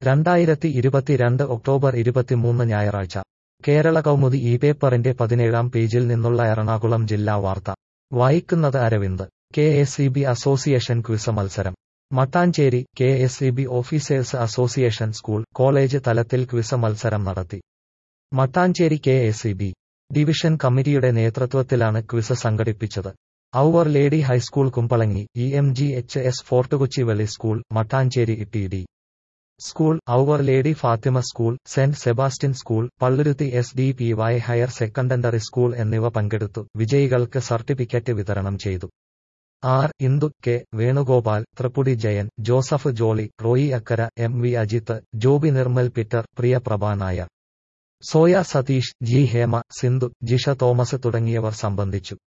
രണ്ടായിരത്തി ഇരുപത്തിരണ്ട് ഒക്ടോബർ ഇരുപത്തിമൂന്ന് ഞായറാഴ്ച കേരള കൗമുദി ഈ പേപ്പറിന്റെ പതിനേഴാം പേജിൽ നിന്നുള്ള എറണാകുളം ജില്ലാ വാർത്ത വായിക്കുന്നത് Aravind K S E B association quiz മത്സരം Mattancherry K S E B officers association school college തലത്തിൽ ക്വിസ് മത്സരം നടത്തി Mattancherry K S E B division കമ്മിറ്റിയുടെ നേതൃത്വത്തിലാണ് ക്വിസ് സംഘടിപ്പിച്ചത് our lady high school Kumbalangi E M G H S Fort Kochi Veli school Mattancherry T D school our lady Fatima school saint Sebastian school Palluruthy S D P Y higher secondary school എന്നിവ പങ്കെടുത്തു വിജയികൾക്ക് certificate വിതരണം ചെയ്തു R Indu K Venugopal Thripudi Jayan Joseph Jolly Roy Akkara M V Ajith Joby Nirmal Peter Priya Prabha Nair Soya Satheesh G Hema Sindhu Jisha Thomas തുടങ്ങിയവർ സംബന്ധിച്ചു